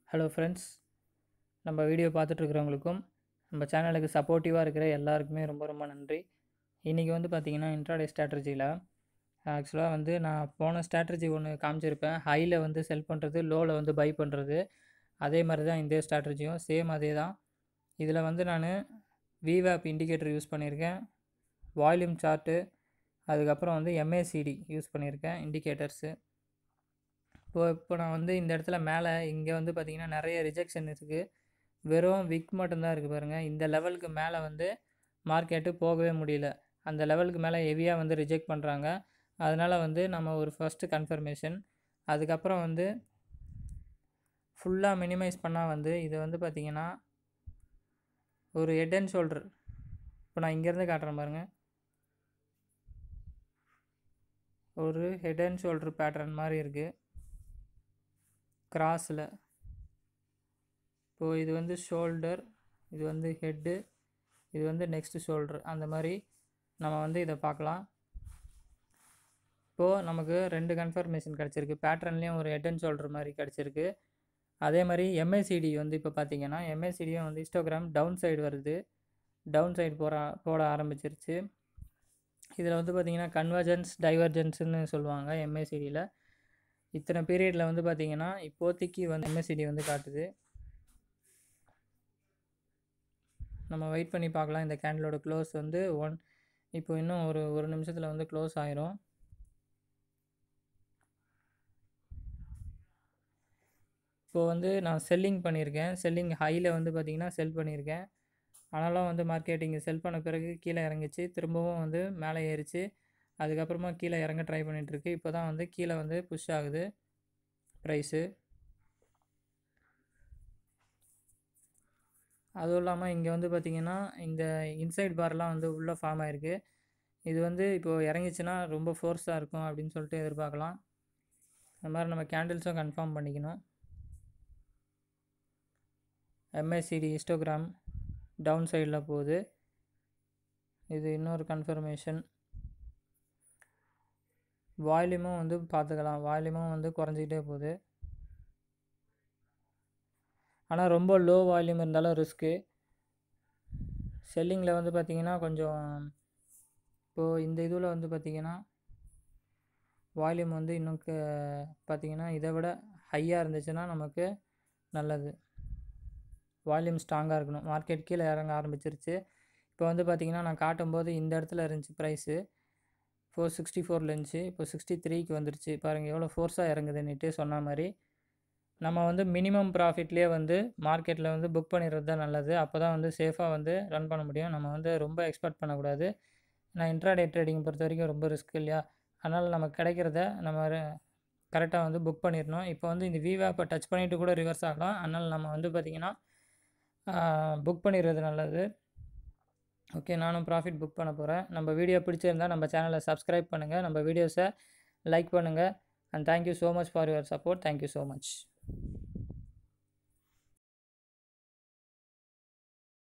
hello friends நம்ம video பார்த்துட்ருக்கிறவங்களுக்கும் நம்ம சேனலுக்கு சப்போர்ட்டிவாக இருக்கிற எல்லாருக்குமே ரொம்ப ரொம்ப நன்றி இன்றைக்கி வந்து பார்த்திங்கன்னா இன்ட்ராடே ஸ்ட்ராட்டஜியில் ஆக்சுவலாக வந்து நான் போன ஸ்ட்ராட்டஜி ஒன்று காமிச்சிருப்பேன் ஹையில் வந்து செல் பண்ணுறது லோவில் வந்து பை பண்ணுறது அதே மாதிரி தான் இந்த ஸ்ட்ராட்டஜியும் சேம் அதே தான் இதில் வந்து நான் விவேப் இண்டிகேட்டர் யூஸ் பண்ணியிருக்கேன் வால்யூம் சார்ட்டு அதுக்கப்புறம் வந்து எம்ஏசிடி யூஸ் பண்ணியிருக்கேன் இண்டிகேட்டர்ஸு இப்போ இப்போ நான் வந்து இந்த இடத்துல மேலே இங்கே வந்து பார்த்திங்கன்னா நிறைய ரிஜெக்ஷன் இருக்குது வெறும் விக் மட்டும்தான் இருக்குது பாருங்கள் இந்த லெவலுக்கு மேலே வந்து மார்க்கெட்டு போகவே முடியல அந்த லெவலுக்கு மேலே ஹெவியாக வந்து ரிஜெக்ட் பண்ணுறாங்க அதனால் வந்து நம்ம ஒரு ஃபஸ்ட்டு கன்ஃபர்மேஷன் அதுக்கப்புறம் வந்து ஃபுல்லாக மினிமைஸ் பண்ணால் வந்து இது வந்து பார்த்திங்கன்னா ஒரு ஹெட் அண்ட் ஷோல்டர் இப்போ நான் இங்கேருந்து காட்டுறேன் பாருங்கள் ஒரு ஹெட் அண்ட் ஷோல்டர் பேட்டர்ன் மாதிரி இருக்குது கிராஸில் இப்போது இது வந்து ஷோல்டர் இது வந்து ஹெட்டு இது வந்து நெக்ஸ்ட்டு ஷோல்டர் அந்த மாதிரி நம்ம வந்து இதை பார்க்கலாம் இப்போது நமக்கு ரெண்டு கன்ஃபர்மேஷன் கிடச்சிருக்கு பேட்டர்ன்லேயும் ஒரு ஹெட் அண்ட் ஷோல்டர் மாதிரி கிடச்சிருக்கு அதே மாதிரி எம்ஏசிடி வந்து இப்போ பார்த்தீங்கன்னா எம்ஏசிடியும் வந்து இஸ்டோகிராம் டவுன் சைடு வருது டவுன் சைடு போகிற போட ஆரம்பிச்சிருச்சு இதில் வந்து பார்த்திங்கன்னா கன்வர்ஜென்ஸ் டைவர்ஜென்ஸ்னு சொல்லுவாங்க எம்ஏசிடியில் இத்தனை பீரியடில் வந்து பார்த்திங்கன்னா இப்போதைக்கு வந்து எம்எஸ்சிடி வந்து காட்டுது நம்ம வெயிட் பண்ணி பார்க்கலாம் இந்த கேண்டலோட க்ளோஸ் வந்து ஒன் இப்போ இன்னும் ஒரு ஒரு நிமிஷத்தில் வந்து க்ளோஸ் ஆயிரும் இப்போது வந்து நான் செல்லிங் பண்ணியிருக்கேன் செல்லிங் ஹையில் வந்து பார்த்திங்கன்னா செல் பண்ணியிருக்கேன் ஆனாலும் வந்து மார்க்கெட்டிங் செல் பண்ண பிறகு கீழே இறங்கிச்சு திரும்பவும் வந்து மேலே ஏறிச்சு அதுக்கப்புறமா கீழே இறங்க ட்ரை பண்ணிகிட்ருக்கு இப்போ தான் வந்து கீழே வந்து புஷ் ஆகுது ப்ரைஸு அதுவும் இல்லாமல் இங்கே வந்து பார்த்திங்கன்னா இந்த இன்சைட் பார்லாம் வந்து உள்ளே ஃபார்ம் ஆகிருக்கு இது வந்து இப்போது இறங்கிச்சுன்னா ரொம்ப ஃபோர்ஸாக இருக்கும் அப்படின்னு சொல்லிட்டு எதிர்பார்க்கலாம் அந்த மாதிரி நம்ம கேண்டில்ஸும் கன்ஃபார்ம் பண்ணிக்கணும் எம்எஸ்சிடி ஹிஸ்டோகிராம் டவுன் சைடில் போகுது இது இன்னொரு கன்ஃபர்மேஷன் வால்யூமும் வந்து பார்த்துக்கலாம் வால்யூமும் வந்து குறைஞ்சிக்கிட்டே போகுது ஆனால் ரொம்ப லோ வால்யூம் இருந்தாலும் ரிஸ்க்கு செல்லிங்கில் வந்து பார்த்திங்கன்னா கொஞ்சம் இப்போது இந்த இதில் வந்து பார்த்திங்கன்னா வால்யூம் வந்து இன்னும் பார்த்திங்கன்னா இதை விட ஹையாக இருந்துச்சுன்னா நமக்கு நல்லது வால்யூம் ஸ்ட்ராங்காக இருக்கணும் மார்க்கெட் கீழே இறங்க ஆரம்பிச்சிருச்சு இப்போ வந்து பார்த்திங்கன்னா நான் காட்டும்போது இந்த இடத்துல இருந்துச்சு ப்ரைஸு ஃபோர் சிக்ஸ்டி ஃபோரில் இருந்துச்சு இப்போ சிக்ஸ்டி த்ரீக்கு வந்துருச்சு பாருங்கள் எவ்வளோ ஃபோர்ஸாக இறங்குதுன்னுட்டு சொன்ன மாதிரி நம்ம வந்து மினிமம் ப்ராஃபிட்லேயே வந்து மார்க்கெட்டில் வந்து புக் பண்ணிடுறது தான் நல்லது அப்போ தான் வந்து சேஃபாக வந்து ரன் பண்ண முடியும் நம்ம வந்து ரொம்ப எக்ஸ்பெக்ட் பண்ணக்கூடாது நான் இன்ட்ராடே ட்ரேடிங் பொறுத்த வரைக்கும் ரொம்ப ரிஸ்க் இல்லையா அதனால் நமக்கு கிடைக்கிறத நம்ம கரெக்டாக வந்து புக் பண்ணிடணும் இப்போ வந்து இந்த விவேப்பை டச் பண்ணிவிட்டு கூட ரிவர்ஸ் ஆகலாம் அதனால் நம்ம வந்து பார்த்திங்கன்னா புக் பண்ணிடுறது நல்லது ஓகே நானும் ப்ராஃபிட் புக் பண்ண போகிறேன் நம்ம வீடியோ பிடிச்சிருந்தால் நம்ம சேனலை சப்ஸ்கிரைப் பண்ணுங்கள் நம்ம வீடியோஸை லைக் பண்ணுங்கள் and thank you so much for your support thank you so much